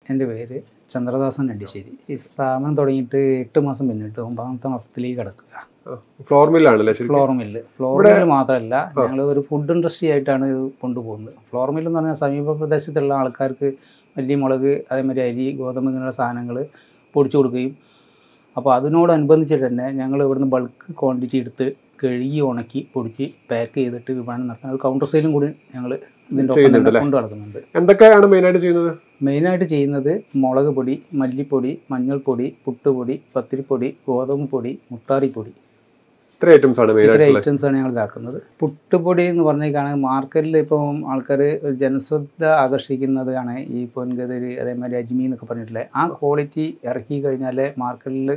എൻ്റെ പേര് ചന്ദ്രദാസൻ അണ്ടിശ്ശേരി ഈ സ്ഥാപനം തുടങ്ങിയിട്ട് എട്ട് മാസം പിന്നിട്ട് ഒമ്പതാമത്തെ മാസത്തിലേക്ക് കിടക്കുക ഫ്ലോർ മില്ലാണല്ലേ ശരിക്കും ഫ്ലോർ മില്ല് ഫ്ലോർ മില്ല് മാത്രമല്ല ഞങ്ങൾ ഒരു ഫുഡ് ഇൻഡസ്ട്രി ആയിട്ടാണ് ഇത് കൊണ്ടുപോകുന്നത് ഫ്ലോർ മില്ല് എന്ന് പറഞ്ഞാൽ സമീപ പ്രദേശത്തുള്ള ആൾക്കാർക്ക് വലിയ മുളക് അതേമാതിരി അരി ഗോതമ്പ് ഇങ്ങനെയുള്ള സാധനങ്ങൾ പൊടിച്ചു കൊടുക്കുകയും അപ്പോൾ അതിനോടനുബന്ധിച്ചിട്ട് തന്നെ ഞങ്ങൾ ഇവിടുന്ന് ബൾക്ക് ക്വാണ്ടിറ്റി എടുത്ത് കഴുകി ഉണക്കി പൊടിച്ച് പാക്ക് ചെയ്തിട്ട് വിപണനം നടത്തുന്ന ഒരു കൗണ്ടർ സെയിലും കൂടി ഞങ്ങൾ ഇതിൻ്റെ ഒപ്പം ചെയ്യുന്നുണ്ട് തന്നെ കൊണ്ടു നടക്കുന്നുണ്ട് എന്തൊക്കെയാണ് മെയിനായിട്ട് ചെയ്യുന്നത് മെയിനായിട്ട് ചെയ്യുന്നത് മുളക് പൊടി മല്ലിപ്പൊടി മഞ്ഞൾപ്പൊടി പുട്ടുപൊടി പത്തിരിപ്പൊടി ഗോതമ്പ് പൊടി മുത്താറിപ്പൊടി ഇത്ര ഐറ്റംസ് ആണ് ഇത്ര മെയിനായിട്ടുള്ളത് ഐറ്റംസ് ആണ് ഞങ്ങൾ ഇതാക്കുന്നത് പുട്ടുപൊടി എന്ന് പറഞ്ഞേക്കാണെങ്കിൽ മാർക്കറ്റിൽ ഇപ്പം ആൾക്കാർ ജനശ്രദ്ധ ആകർഷിക്കുന്നതാണ് ഈ പൊൻകതിര് അതേമാതിരി അജ്മി എന്നൊക്കെ പറഞ്ഞിട്ടുള്ള ആ ക്വാളിറ്റി ഇറക്കി കഴിഞ്ഞാലേ മാർക്കറ്റിൽ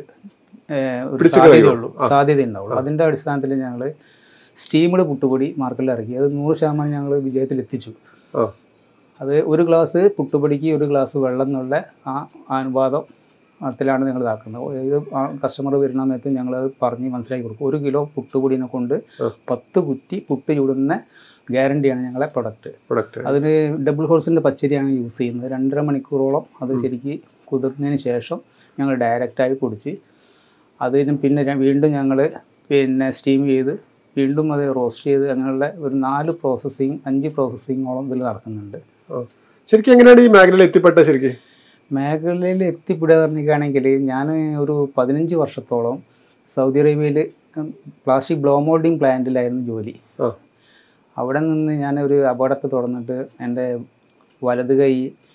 ഒരു പിടിച്ച് സാധ്യതയുള്ളൂ കളയുള്ളൂ. ആ. സാധ്യത ഉണ്ടാവുള്ളൂ അതിൻ്റെ അടിസ്ഥാനത്തിൽ ഞങ്ങൾ സ്റ്റീംഡ് പുട്ടുപൊടി മാർക്കറ്റിൽ ഇറക്കി അത് നൂറ് ശതമാനം ഞങ്ങൾ വിജയത്തിൽ എത്തിച്ചു ആ അത് ഒരു ഗ്ലാസ് പുട്ടുപൊടിക്ക് ഒരു ഗ്ലാസ് വെള്ളം എന്നുള്ള ആ അനുപാതം ത്തിലാണ് ഞങ്ങൾ ഇതാക്കുന്നത് ഏത് കസ്റ്റമർ വരുന്ന സമയത്ത് ഞങ്ങളത് പറഞ്ഞ് മനസ്സിലാക്കി കൊടുക്കും ഒരു കിലോ പുട്ടുപൊടിനെ കൊണ്ട് ആ. പത്ത് കുറ്റി പുട്ട് ചൂടുന്ന ഗ്യാരണ്ടിയാണ് ഞങ്ങളെ പ്രൊഡക്റ്റ് പ്രൊഡക്റ്റ് അതിന് ഡബിൾ ഹോൾസിൻ്റെ പച്ചരിയാണ് യൂസ് ചെയ്യുന്നത് രണ്ടര മണിക്കൂറോളം അത് ശരിക്ക് കുതിർന്നതിന് ശേഷം ഞങ്ങൾ ഡയറക്റ്റായി പൊടിച്ച് അതിന് പിന്നെ ര- വീണ്ടും ഞങ്ങൾ പിന്നെ സ്റ്റീം ചെയ്ത് വീണ്ടും അത് റോസ്റ്റ് ചെയ്ത് അങ്ങനെയുള്ള ഒരു നാല് പ്രോസസ്സിങ് അഞ്ച് പ്രോസസ്സിങ്ങോളം ഇതിൽ നടക്കുന്നുണ്ട് ശരിക്കും എങ്ങനെയാണ് ഈ മേഖലയിൽ എത്തിപ്പെട്ടത് ശരിക്കും മേഖലയിൽ എത്തിപ്പെടുക പറഞ്ഞിരിക്കുകയാണെങ്കിൽ ഞാൻ ഒരു പതിനഞ്ച് വർഷത്തോളം സൗദി അറേബ്യയിൽ പ്ലാസ്റ്റിക് ബ്ലോ മോൾഡിംഗ് പ്ലാന്റിലായിരുന്നു ജോലി ആ അവിടെ നിന്ന് ഞാൻ ഒരു അപകടത്തെ തുടർന്നിട്ട് എൻ്റെ വലത് കൈ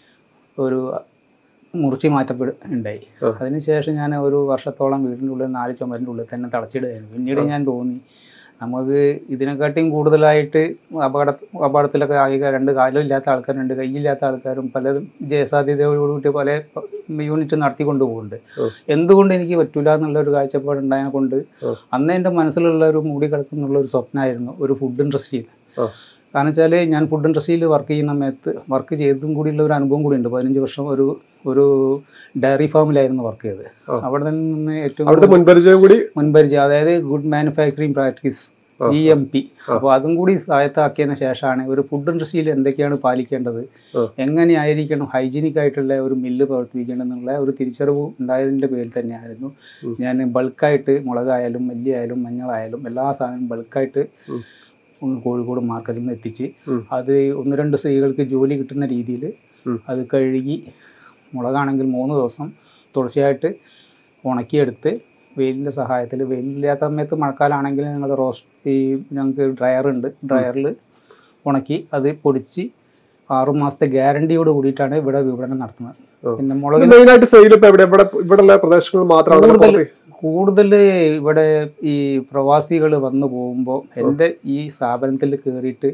ഒരു മുറിച്ച് മാറ്റപ്പെടു ഉണ്ടായി ആ. അതിനുശേഷം ഞാൻ ഒരു വർഷത്തോളം വീടിൻ്റെ ഉള്ളിൽ നാല് ചുമരിൻ്റെ ഉള്ളിൽ തന്നെ തളച്ചിടുകയായിരുന്നു പിന്നീട് ഞാൻ തോന്നി നമുക്ക് ഇതിനെക്കാട്ടിയും കൂടുതലായിട്ട് അപകട അപകടത്തിലൊക്കെ ആയി രണ്ട് കാലും ഇല്ലാത്ത ആൾക്കാരും രണ്ട് കൈയില്ലാത്ത ആൾക്കാരും പലതും ജയസാധ്യതയോടുകൂടി പല യൂണിറ്റ് നടത്തിക്കൊണ്ട് പോകുന്നുണ്ട് ഉം. എന്തുകൊണ്ട് എനിക്ക് പറ്റൂല എന്നുള്ള ഒരു കാഴ്ചപ്പാട് ഉണ്ടായതിനെ കൊണ്ട് ഉം. അന്ന് എൻ്റെ മനസ്സിലുള്ള ഒരു മൂടി കിടക്കുന്നുള്ള ഒരു സ്വപ്നമായിരുന്നു ഒരു ഫുഡ് ഇൻഡസ്ട്രിയിൽ ആ കാരണം വെച്ചാൽ ഞാൻ ഫുഡ് ഇൻഡസ്ട്രിയിൽ വർക്ക് ചെയ്യുന്ന സമയത്ത് വർക്ക് ചെയ്തതും കൂടിയുള്ള ഒരു അനുഭവം കൂടി ഉണ്ട് പതിനഞ്ച് വർഷം ഒരു ഒരു ഡയറി ഫാമിലായിരുന്നു വർക്ക് ചെയ്തത് ആ. അവിടെ നിന്ന് ഏറ്റവും അവിടുത്തെ മുൻപരിചയം കൂടി മുൻപരിചയം അതായത് ഗുഡ് മാനുഫാക്ചറിങ് പ്രാക്ടീസ് ആ, ജി എം പി അപ്പോൾ അതും കൂടി സ്വായത്തമാക്കിയതിന് ശേഷമാണ് ഒരു ഫുഡ് ഇൻഡസ്ട്രിയിൽ എന്തൊക്കെയാണ് പാലിക്കേണ്ടത് ആ. എങ്ങനെയായിരിക്കണം ഹൈജീനിക് ആയിട്ടുള്ള ഒരു മില്ല് പ്രവർത്തിപ്പിക്കേണ്ടത് എന്നുള്ള ഒരു തിരിച്ചറിവ് ഉണ്ടായതിൻ്റെ പേരിൽ തന്നെയായിരുന്നു ഉം. ഞാൻ ബൾക്കായിട്ട് മുളകായാലും മല്ലിയായാലും മഞ്ഞളായാലും എല്ലാ സാധനവും ബൾക്കായിട്ട് ഉം. കോഴിക്കോട് മാർക്കറ്റിൽ നിന്ന് എത്തിച്ച് ഉം. അത് ഒന്ന് രണ്ട് സ്ത്രീകൾക്ക് ജോലി കിട്ടുന്ന രീതിയിൽ ഉം. അത് കഴുകി മുളകാണെങ്കിൽ മൂന്ന് ദിവസം തുടർച്ചയായിട്ട് ഉണക്കിയെടുത്ത് വെയിലിൻ്റെ സഹായത്തിൽ വെയിലില്ലാത്ത സമയത്ത് മഴക്കാലമാണെങ്കിൽ ഞങ്ങൾ റോസ്റ്റ് ഈ ഞങ്ങൾക്ക് ഡ്രയർ ഉണ്ട് ഡ്രയറിൽ ഉണക്കി അത് പൊടിച്ച് ആറു മാസത്തെ ഗ്യാരണ്ടിയോട് കൂടിയിട്ടാണ് ഇവിടെ വിപണനം നടത്തുന്നത് ഓ. പിന്നെ മുളകിന് മെയിനായിട്ട് സെയിൽ ഇപ്പൊ എവിടെ ഇവിടെ ഇവിടെയുള്ള പ്രദേശങ്ങൾ മാത്രമാണ് കൂടുതൽ കൂടുതൽ ഇവിടെ ഈ പ്രവാസികൾ വന്നു പോകുമ്പോൾ എൻ്റെ ഈ സ്ഥാപനത്തിൽ കയറിയിട്ട്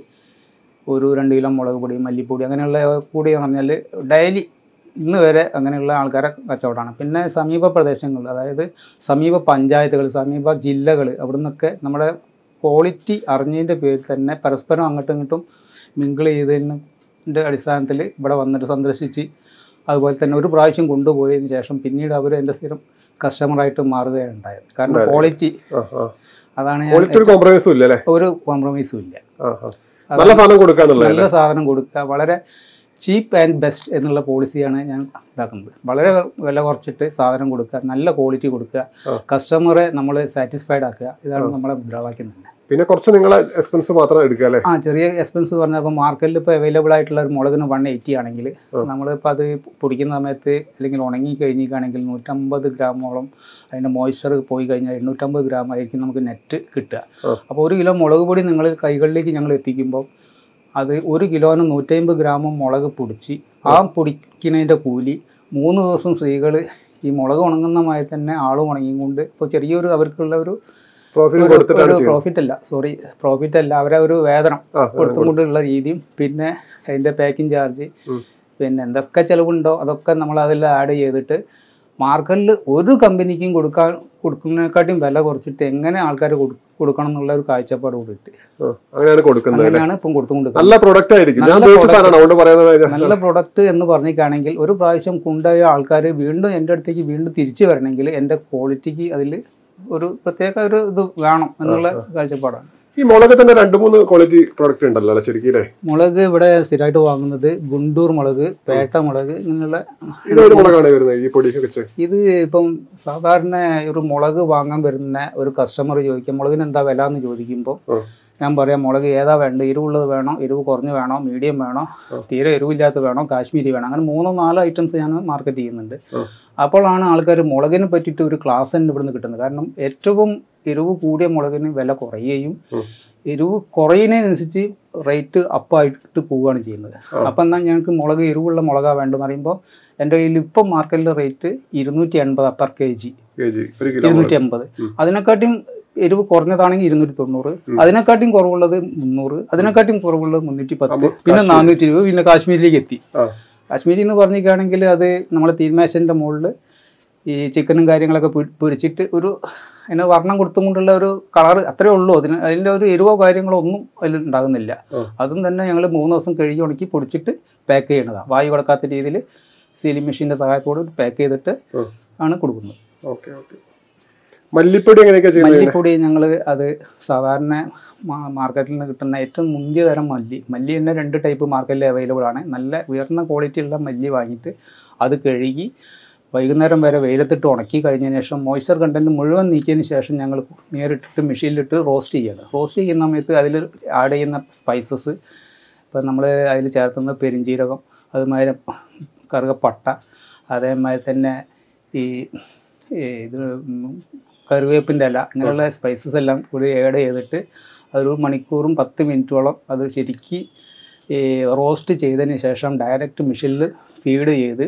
ഒരു രണ്ട് കിലോ മുളക് പൊടി മല്ലിപ്പൊടി അങ്ങനെയുള്ള കൂടി പറഞ്ഞാൽ ഡെയിലി ഇന്ന് വരെ അങ്ങനെയുള്ള ആൾക്കാരെ കച്ചവടമാണ് പിന്നെ സമീപ പ്രദേശങ്ങൾ അതായത് സമീപ പഞ്ചായത്തുകൾ സമീപ ജില്ലകൾ അവിടെ നിന്നൊക്കെ നമ്മുടെ ക്വാളിറ്റി അറിഞ്ഞതിൻ്റെ പേരിൽ തന്നെ പരസ്പരം അങ്ങോട്ടും ഇങ്ങോട്ടും മിങ്കിൾ ചെയ്തതിൻ്റെ അടിസ്ഥാനത്തിൽ ഇവിടെ വന്നിട്ട് സന്ദർശിച്ച് അതുപോലെ തന്നെ ഒരു പ്രാവശ്യം കൊണ്ടുപോയതിന് ശേഷം പിന്നീട് അവർ എൻ്റെ സ്ഥിരം കസ്റ്റമറായിട്ട് മാറുകയാണ് ഉണ്ടായത് കാരണം ഉണ്ടായത്. ക്വാളിറ്റി ആ, ആ. അതാണ് ഞാൻ ക്വാളിറ്റി ഒരു കോംപ്രമൈസും ഇല്ല അല്ലേ ഒരു കോംപ്രമൈസും ഇല്ല ആ, ആ. നല്ല സാധനം കൊടുക്കാന്നുള്ളത് നല്ല സാധനം കൊടുക്കുക വളരെ ചീപ്പ് ആൻഡ് ബെസ്റ്റ് എന്നുള്ള പോളിസിയാണ് ഞാൻ ഇതാക്കുന്നത് വളരെ വില കുറച്ചിട്ട് സാധനം കൊടുക്കുക നല്ല ക്വാളിറ്റി കൊടുക്കുക ആ. കസ്റ്റമറെ നമ്മൾ സാറ്റിസ്ഫൈഡ് ആക്കുക ഇതാണ് നമ്മളെ മുദ്രാവാക്യം തന്നെ പിന്നെ കുറച്ച് നിങ്ങളെ എക്സ്പെൻസ് മാത്രം എടുക്കുക അല്ലേ ആ ചെറിയ എക്സ്പെൻസ് പറഞ്ഞാൽ ഇപ്പോൾ മാർക്കറ്റിൽ ഇപ്പോൾ അവൈലബിൾ ആയിട്ടുള്ള ഒരു മുളകിന് വൺ എയ്റ്റി ആണെങ്കിൽ നമ്മളിപ്പോൾ അത് പൊടിക്കുന്ന സമയത്ത് അല്ലെങ്കിൽ ഉണങ്ങി കഴിഞ്ഞിരിക്കുകയാണെങ്കിൽ നൂറ്റമ്പത് ഗ്രാമോളം അതിൻ്റെ മോയ്സ്ചർ പോയി കഴിഞ്ഞാൽ എണ്ണൂറ്റമ്പത് ഗ്രാം ആയിരിക്കും നമുക്ക് നെറ്റ് കിട്ടുക ആ. അപ്പോൾ ഒരു കിലോ മുളക് പൊടി നിങ്ങൾ കൈകളിലേക്ക് ഞങ്ങൾ എത്തിക്കുമ്പോൾ അത് ഒരു കിലോന് നൂറ്റമ്പത് ഗ്രാം മുളക് പൊടിച്ച് ആ പൊടിക്കുന്നതിൻ്റെ കൂലി മൂന്ന് ദിവസം സ്ത്രീകൾ ഈ മുളക് ഉണങ്ങുന്ന മായി തന്നെ ആളും ഉണങ്ങിയും കൊണ്ട് ഇപ്പോൾ ചെറിയൊരു അവർക്കുള്ള ഒരു പ്രോഫിറ്റ് കൊടുത്തിട്ടാണ് ചെയ്യുന്നത് പ്രോഫിറ്റ് അല്ല സോറി പ്രോഫിറ്റ് അല്ല അവരെ ഒരു വേതനം ആ, കൊടുത്തുകൊണ്ടുള്ള രീതിയും പിന്നെ അതിൻ്റെ പാക്കിംഗ് ചാർജ് ഉം. പിന്നെ എന്തൊക്കെ ചിലവുണ്ടോ അതൊക്കെ നമ്മൾ അതിൽ ആഡ് ചെയ്തിട്ട് മാർക്കറ്റിൽ ഒരു കമ്പനിക്കും കൊടുക്കാൻ കൊടുക്കുന്നതിനെക്കാട്ടിയും വില കുറച്ചിട്ട് എങ്ങനെ ആൾക്കാർ കൊടുക്കണം എന്നുള്ള ഒരു കാഴ്ചപ്പാട് കൂടിയിട്ട് ആ, അങ്ങനെയാണ് കൊടുക്കുന്നത് അല്ലേ അങ്ങനെയാണ് ഇപ്പം കൊടുത്തുകൊണ്ട് നല്ല പ്രൊഡക്റ്റ് ആയിരിക്കും ഞാൻ നല്ല ഉപയോഗിച്ച product. സാധനമാണ് അതുകൊണ്ട് പറയുന്നത് നല്ല പ്രൊഡക്റ്റ് എന്ന് പറഞ്ഞിട്ടാണെങ്കിൽ ഒരു പ്രാവശ്യം കൊണ്ടുപോയ ആൾക്കാർ വീണ്ടും എൻ്റെ അടുത്തേക്ക് വീണ്ടും തിരിച്ചു വരണമെങ്കിൽ എൻ്റെ ക്വാളിറ്റിക്ക് അതിൽ ഒരു പ്രത്യേക ഒരു ഇത് വേണം എന്നുള്ള കാഴ്ചപ്പാടാണ് ഈ മുളക് തന്നെ രണ്ട് മൂന്ന് ക്വാളിറ്റി പ്രൊഡക്റ്റ് ഉണ്ടല്ലോ അല്ലേ ശരിക്കും അല്ലേ മുളക് ഇവിടെ സ്ഥിരമായിട്ട് വാങ്ങുന്നത് ഗുണ്ടൂർ മുളക് പേട്ട മുളക് ഇങ്ങനെയുള്ള ഇത് ഒരു മുളകാണ് വരുന്നത് ഈ പൊടിയൊക്കെ വെച്ച് ഇത് ഇപ്പം സാധാരണ ഒരു മുളക് വാങ്ങാൻ വരുന്ന ഒരു കസ്റ്റമർ ചോദിക്കും മുളകിന് എന്താ വില എന്ന് ചോദിക്കുമ്പോൾ ആ. ഞാൻ പറയാം മുളക് ഏതാ വേണ്ടത് എരിവുള്ളത് വേണോ എരിവ് കുറഞ്ഞ് വേണോ മീഡിയം വേണോ തീരെ എരിവില്ലാത്ത വേണോ കാശ്മീരി വേണോ അങ്ങനെ മൂന്നോ നാലോ ഐറ്റംസ് ഞാൻ മാർക്കറ്റ് ചെയ്യുന്നുണ്ട് ആ. അപ്പോഴാണ് ആൾക്കാർ മുളകിനെ പറ്റിയിട്ട് ഒരു ക്ലാസ് തന്നെ ഇവിടുന്ന് കിട്ടുന്നത് കാരണം ഏറ്റവും എരിവ് കൂടിയ മുളകിന് വില കുറയുകയും ഉം. എരിവ് കുറയുന്നതിനനുസരിച്ച് റേറ്റ് അപ്പായിട്ട് പോവുകയാണ് ചെയ്യുന്നത് അപ്പം എന്നാൽ ഞങ്ങൾക്ക് മുളക് എരിവുള്ള മുളകാണ് വേണ്ടതെന്ന് പറയുമ്പോൾ എൻ്റെ കയ്യിൽ ഇപ്പം മാർക്കറ്റിലെ റേറ്റ് ഇരുന്നൂറ്റി എൺപത് per K G K G ഒരു കിലോ ഇരുന്നൂറ്റി എൺപത് അതിനെക്കാട്ടിയും എരിവ് കുറഞ്ഞതാണെങ്കിൽ ഇരുന്നൂറ്റി തൊണ്ണൂറ് അതിനെക്കാട്ടിയും കുറവുള്ളത് മുന്നൂറ് അതിനെക്കാട്ടിയും കുറവുള്ളത് മുന്നൂറ്റി പത്ത് പിന്നെ നാനൂറ്റി ഇരുപത് പിന്നെ കാശ്മീരിലേക്ക് എത്തി ആ കാശ്മീരി എന്ന് പറഞ്ഞിരിക്കുകയാണെങ്കിൽ അത് നമ്മളെ തീന്മേശൻ്റെ മുകളിൽ ഈ ചിക്കനും കാര്യങ്ങളൊക്കെ പൊരി- പൊരിച്ചിട്ട് ഒരു അതിന് വർണ്ണം കൊടുത്തും കൊണ്ടുള്ള ഒരു കളർ അത്രേ ഉള്ളൂ അതിന് അതിൻ്റെ ഒരു എരിവോ കാര്യങ്ങളോ ഒന്നും അതിൽ ഉണ്ടാകുന്നില്ല ആ. അതും തന്നെ ഞങ്ങൾ മൂന്ന് ദിവസം കഴുകി ഉണക്കി പൊടിച്ചിട്ട് പാക്ക് ചെയ്യണതാണ് വായു കടക്കാത്ത രീതിയിൽ സീലിംഗ് മെഷീൻ്റെ സഹായത്തോടെ പാക്ക് ചെയ്തിട്ട് ആ. ആണ് കൊടുക്കുന്നത് ഓക്കെ ഓക്കെ മല്ലിപ്പൊടി എങ്ങനെയൊക്കെയാ ചെയ്യുന്നത് മല്ലിപ്പൊടി ഞങ്ങൾ അത് സാധാരണ മാ- മാർക്കറ്റിൽ നിന്ന് കിട്ടുന്ന ഏറ്റവും മുന്തിയ തരം മല്ലി മല്ലി തന്നെ രണ്ട് ടൈപ്പ് മാർക്കറ്റിൽ അവൈലബിൾ ആണ് നല്ല ഉയർന്ന ക്വാളിറ്റി ഉള്ള മല്ലി വാങ്ങിയിട്ട് അത് കഴുകി വൈകുന്നേരം വരെ വെയിലത്തിട്ട് ഉണക്കി കഴിഞ്ഞതിന് ശേഷം മോയ്സ്ചർ കണ്ടൻറ്റ് മുഴുവൻ നീക്കിയതിന് ശേഷം ഞങ്ങൾ നേരിട്ടിട്ട് മെഷീനിലിട്ട് റോസ്റ്റ് ചെയ്യണം റോസ്റ്റ് ചെയ്യുന്ന സമയത്ത് അതിൽ ആഡ് ചെയ്യുന്ന സ്പൈസസ് ഇപ്പം നമ്മൾ അതിൽ ചേർക്കുന്ന പെരിഞ്ജീരകം അതുമാതിരി കറുകപ്പട്ട അതേമാതിരി തന്നെ ഈ ഈ ഇത് ഉം കറിവേപ്പിൻ്റെ ഇല അങ്ങനെയുള്ള സ്പൈസസ് എല്ലാം കൂടി ആഡ് ചെയ്തിട്ട് അതൊരു മണിക്കൂറും പത്ത് മിനിറ്റോളം അത് ശരിക്ക് ഈ റോസ്റ്റ് ചെയ്തതിന് ശേഷം ഡയറക്റ്റ് മെഷീനിൽ ഫീഡ് ചെയ്ത്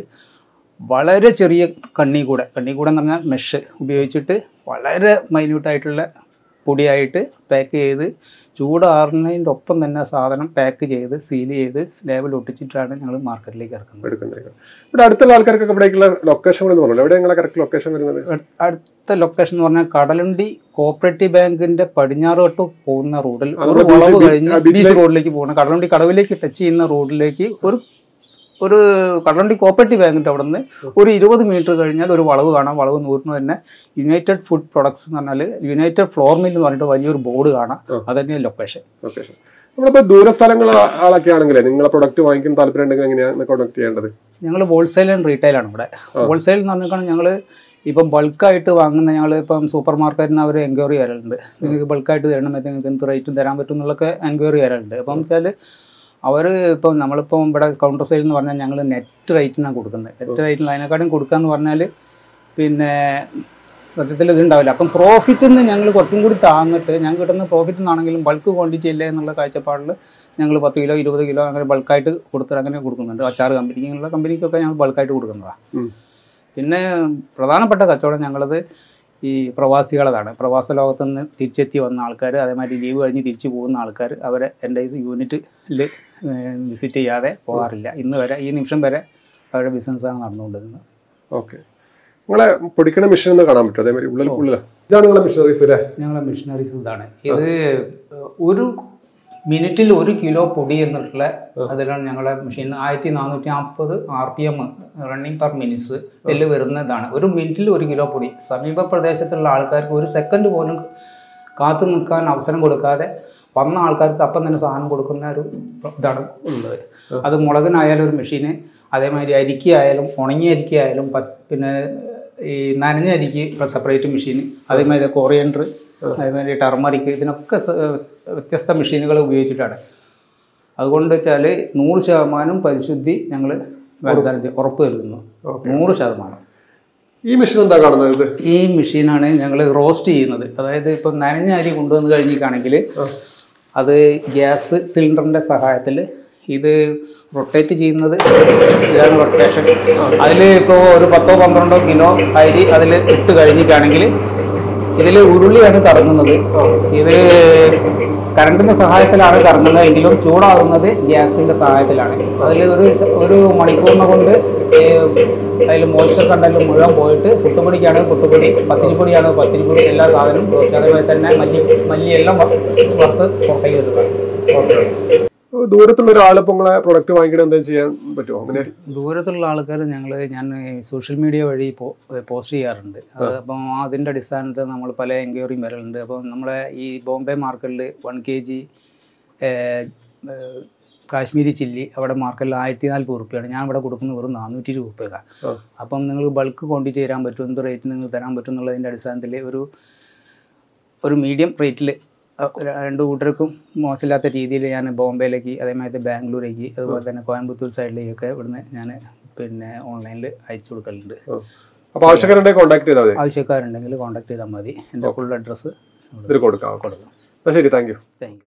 വളരെ ചെറിയ കണ്ണി കൂടെ കണ്ണി കൂടെ എന്ന് പറഞ്ഞാൽ മെഷ് ഉപയോഗിച്ചിട്ട് വളരെ മൈന്യൂട്ടായിട്ടുള്ള പൊടിയായിട്ട് പാക്ക് ചെയ്ത് ചൂടാറുന്നതിൻ്റെ ഒപ്പം തന്നെ സാധനം പാക്ക് ചെയ്ത് സീൽ ചെയ്ത് സ്ലാബിൽ ഒട്ടിച്ചിട്ടാണ് ഞങ്ങൾ മാർക്കറ്റിലേക്ക് ഇറക്കുന്നത് എടുക്കുന്നത് ഇവിടെ അടുത്തുള്ള ആൾക്കാർക്കൊക്കെ ഇവിടേക്കുള്ള ലൊക്കേഷൻ കൂടെ പറഞ്ഞു എവിടെ നിങ്ങളെ കറക്റ്റ് ലൊക്കേഷൻ വരുന്നത് അട്- അടുത്ത ലൊക്കേഷൻ എന്ന് പറഞ്ഞാൽ കടലുണ്ടി കോപ്പറേറ്റീവ് ബാങ്കിന്റെ പടിഞ്ഞാറോട്ട് പോകുന്ന റോഡിൽ ആ, ഒരു ബീച്ച് വളവ് ബീച്ച് കഴിഞ്ഞ് ആ, ബീച്ചിലേക്ക് ബീച്ച് റോഡിലേക്ക് പോകുന്ന കടലുണ്ടി കടവിലേക്ക് ടച്ച് ചെയ്യുന്ന റോഡിലേക്ക് ഒരു ഒരു കടലുണ്ടി കോപ്പറേറ്റീവ് ബാങ്കിന്റെ അവിടെ നിന്ന് ഒരു ഇരുപത് മീറ്റർ കഴിഞ്ഞാൽ ഒരു വളവ് കാണാം വളവ് നൂറിന് തന്നെ യുണൈറ്റഡ് ഫുഡ് പ്രൊഡക്ട്സ് എന്ന് പറഞ്ഞാൽ യുണൈറ്റഡ് ഫ്ലോർ മിൽ എന്ന് പറഞ്ഞിട്ട് വലിയൊരു ബോർഡ് കാണാം ആ. അത് തന്നെയാണ് ലൊക്കേഷൻ ലൊക്കേഷൻ നമ്മളിപ്പോ ദൂരസ്ഥലങ്ങൾ ആളൊക്കെ ആണെങ്കിലേ നിങ്ങളെ പ്രൊഡക്റ്റ് വാങ്ങിക്കാൻ താല്പര്യം ഉണ്ടെങ്കിൽ എങ്ങനെയാണ് കോൺടാക്ട് ചെയ്യേണ്ടത് ഞങ്ങൾ ഹോൾസെയിൽ ആൻഡ് റീറ്റെയിൽ ആണ് ഇവിടെ ഹോൾസെയിൽ എന്ന് പറഞ്ഞാൽ ഞങ്ങൾ ഇപ്പം ബൾക്കായിട്ട് വാങ്ങുന്ന ഞങ്ങൾ ഇപ്പം സൂപ്പർ മാർക്കറ്റിന് അവർ എൻക്വയറി വരലുണ്ട് നിങ്ങൾക്ക് ബൾക്കായിട്ട് തരണം നിങ്ങൾക്ക് എന്ത് റേറ്റും തരാൻ പറ്റും എന്നുള്ളൊക്കെ എൻക്വയറി വരലുണ്ട് അപ്പം വെച്ചാൽ അവർ ഇപ്പം നമ്മളിപ്പം ഇവിടെ കൗണ്ടർ സെയിൽ എന്ന് പറഞ്ഞാൽ ഞങ്ങൾ നെറ്റ് റേറ്റിനാണ് കൊടുക്കുന്നത് നെറ്റ് റേറ്റിന് അതിനെക്കാട്ടും കൊടുക്കാന്ന് പറഞ്ഞാൽ പിന്നെ സത്യത്തിൽ ഇതുണ്ടാവില്ല അപ്പം പ്രോഫിറ്റിൽ നിന്ന് ഞങ്ങൾ കുറച്ചും കൂടി താങ്ങിട്ട് ഞങ്ങൾക്ക് കിട്ടുന്ന പ്രോഫിറ്റ് നിന്നാണെങ്കിലും ബൾക്ക് ക്വാണ്ടിറ്റി അല്ലേ എന്നുള്ള കാഴ്ചപ്പാടിൽ ഞങ്ങൾ പത്ത് കിലോ ഇരുപത് കിലോ അങ്ങനെ ബൾക്കായിട്ട് കൊടുത്തിട്ട് അങ്ങനെ കൊടുക്കുന്നുണ്ട് അച്ചാർ കമ്പനിക്ക് ഇങ്ങനെയുള്ള കമ്പനിക്കൊക്കെ ഞങ്ങൾ ബൾക്കായിട്ട് കൊടുക്കുന്നതാണ് ഉം. പിന്നെ പ്രധാനപ്പെട്ട കച്ചവടം ഞങ്ങളത് ഈ പ്രവാസികളതാണ് പ്രവാസ ലോകത്ത് നിന്ന് തിരിച്ചെത്തി വന്ന ആൾക്കാർ അതേമാതിരി ലീവ് കഴിഞ്ഞ് തിരിച്ചു പോകുന്ന ആൾക്കാർ അവരെ എൻ്റെ യൂണിറ്റിൽ വിസിറ്റ് ചെയ്യാതെ പോകാറില്ല ഇന്ന് വരെ ഈ നിമിഷം വരെ അവരുടെ ബിസിനസ്സാണ് നടന്നുകൊണ്ടിരുന്നത് ഓക്കെ നിങ്ങളെ പൊടിക്കണ മെഷീൻ ഒന്ന് കാണാൻ പറ്റും അതേമാതിരി ഉള്ളിൽ ഉള്ളില ഇതാണ് നിങ്ങളെ മെഷീനറീസ് അല്ലേ ഞങ്ങളെ മിഷനറീസ് ഇതാണ് ഇത് ഒരു മിനിറ്റിൽ ഒരു കിലോ പൊടി എന്നുള്ള അതിലാണ് ഞങ്ങളെ മെഷീൻ ആയിരത്തി നാനൂറ്റി നാൽപ്പത് R P M running per minutes ഇതിൽ വരുന്നതാണ് ഒരു മിനിറ്റിൽ ഒരു കിലോ പൊടി സമീപ പ്രദേശത്തുള്ള ആൾക്കാർക്ക് ഒരു സെക്കൻഡ് പോലും കാത്തു നിൽക്കാൻ അവസരം കൊടുക്കാതെ വന്ന ആൾക്കാർക്ക് അപ്പം തന്നെ സാധനം കൊടുക്കുന്ന ഒരു ഇതാണ് ഉള്ളത് അത് മുളകിനായാലും ഒരു മെഷീന് അതേമാതിരി അരിക്കി ആയാലും ഉണങ്ങിയ അരിക്കി ആയാലും പ- പിന്നെ ഈ നനഞ്ഞ അരിക്ക് സെപ്പറേറ്റ് മെഷീൻ അതേമാതിരി കൊറിയൻഡർ അതേമാതിരി ടർമറിക്ക് ഇതിനൊക്കെ സ- വ്യത്യസ്ത മെഷീനുകൾ ഉപയോഗിച്ചിട്ടാണ് അതുകൊണ്ട് വെച്ചാൽ നൂറ് ശതമാനം പരിശുദ്ധി ഞങ്ങൾ വാഗ്ദാനം ചെയ്യും ഉറപ്പ് നൽകുന്നു നൂറ് ശതമാനം ഈ മെഷീൻ എന്താ കാണുന്നത് ഇത് ഈ മെഷീനാണ് ഞങ്ങൾ റോസ്റ്റ് ചെയ്യുന്നത് അതായത് ഇപ്പം നനഞ്ഞ അരി കൊണ്ടുവന്ന് കഴിഞ്ഞിട്ടാണെങ്കിൽ അത് ഗ്യാസ് സിലിണ്ടറിൻ്റെ സഹായത്തിൽ ഇത് റൊട്ടേറ്റ് ചെയ്യുന്നത് ഇതാണ് റൊട്ടേഷൻ അതിൽ ഇപ്പോൾ ഒരു പത്തോ പന്ത്രണ്ടോ കിലോ അരി അതിൽ ഇട്ട് കഴിഞ്ഞിട്ടാണെങ്കിൽ ഇതിൽ ഉരുളിയാണ് കറങ്ങുന്നത് ഇത് കറണ്ടിൻ്റെ സഹായത്തിലാണ് കറങ്ങുന്നതെങ്കിലും ചൂടാകുന്നത് ഗ്യാസിൻ്റെ സഹായത്തിലാണ് അതിൽ ഒരു സ- ഒരു മണിക്കൂറിനെ കൊണ്ട് അതിൽ മോയ്സ്ചർ കണ്ടന്റ് മുഴുവൻ പോയിട്ട് പുട്ടുപൊടിക്കാണ് പുട്ടുപൊടി പത്തിരിപ്പൊടിയാണ് പത്തിരിപ്പൊടി എല്ലാ സാധനവും റോസ്റ്റ് അതേപോലെ തന്നെ മല്ലി മല്ലി എല്ലാം വ- വറുത്ത് പുറത്തേക്ക് വരുന്നത് ദൂരത്തുള്ള ഒരാൾ ഇപ്പൊ നിങ്ങളെ പ്രൊഡക്റ്റ് വാങ്ങിക്കണം എന്താ ചെയ്യാൻ പറ്റുമോ അങ്ങനെ ദൂരത്തുള്ള ആൾക്കാർ ഞങ്ങൾ ഞാൻ സോഷ്യൽ മീഡിയ വഴി പോസ്റ്റ് ചെയ്യാറുണ്ട് അത് അപ്പം അതിൻ്റെ അടിസ്ഥാനത്തിൽ നമ്മൾ പല എൻക്വയറിയും വരലുണ്ട് അപ്പം നമ്മളെ ഈ ബോംബെ മാർക്കറ്റിൽ one K G Kashmiri chilli അവിടെ മാർക്കറ്റിൽ ആയിരത്തി നാൽപ്പത് റുപ്യാണ് ഞാൻ ഇവിടെ കൊടുക്കുന്നത് വെറും നാനൂറ്റി ഇരുപത് റുപ്യക്കാണ് ആ. അപ്പം നിങ്ങൾ ബൾക്ക് ക്വാണ്ടിറ്റി തരാൻ പറ്റും എന്ത് റേറ്റിന് നിങ്ങൾക്ക് തരാൻ പറ്റും എന്നുള്ളതിൻ്റെ അടിസ്ഥാനത്തിൽ ഒരു ഒരു മീഡിയം റേറ്റിൽ രണ്ട് കൂട്ടർക്കും മോശമില്ലാത്ത രീതിയിൽ ഞാൻ ബോംബെയിലേക്ക് അതേമാതിരി ബാംഗ്ലൂരേക്ക് അതുപോലെ തന്നെ കോയമ്പത്തൂർ സൈഡിലേക്കൊക്കെ ഇവിടുന്ന് ഞാൻ പിന്നെ ഓൺലൈനിൽ അയച്ചു കൊടുക്കലുണ്ട് അപ്പൊ ആവശ്യക്കാരുണ്ടെങ്കിൽ കോൺടാക്ട് ചെയ്താൽ മതി ആവശ്യക്കാരുണ്ടെങ്കിൽ കോൺടാക്ട് ചെയ്താൽ മതി എൻ്റെ ഫുൾ അഡ്രസ്സ് ഇതിൽ കൊടുക്കാം കൊടുക്കാം എന്നാ ശരി താങ്ക് യു താങ്ക് യു